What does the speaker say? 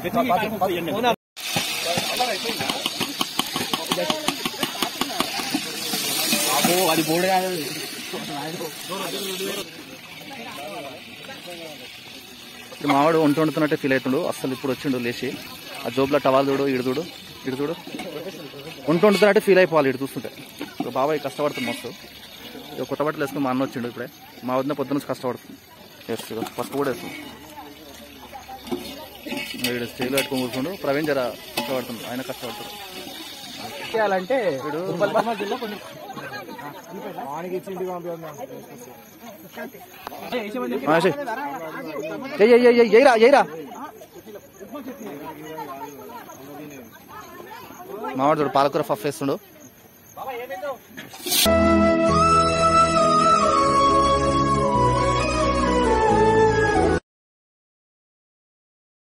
అది బోర్డు కాదు ఇప్పుడు మావాడు వంట వండుతున్నట్టే ఫీల్ అవుతుండు అసలు ఇప్పుడు వచ్చిండు లేచి ఆ జోబులో టవాల్ చూడు ఇడు చూడు ఇడు చూడు వంట వండుతున్నట్టే ఫీల్ అయిపోవాలి ఇటు చూస్తుంటే ఇప్పుడు బాబాయ్ కష్టపడుతుంది మస్తు ఇక కొత్త బట్టలు వేసుకుని మా అన్న వచ్చిండు ఇప్పుడే మా వదిన పొద్దున్న నుంచి కష్టపడుతుంది ఎస్ ఫస్ట్ కూడా వేస్తుంది వీడు స్టేలు పెట్టుకొని కూర్చుండు ప్రవీణ్ జర కష్టపడుతుంది ఆయన కష్టపడుతుంది చేయాలంటే వీడు ఆ, చెయ్. చెయ్, చెయ్, చెయ్, చెయ్, చెయ్యిరా చెయ్యిరా మావాడు చూడు పాలకూర పఫ్ వేస్తుండు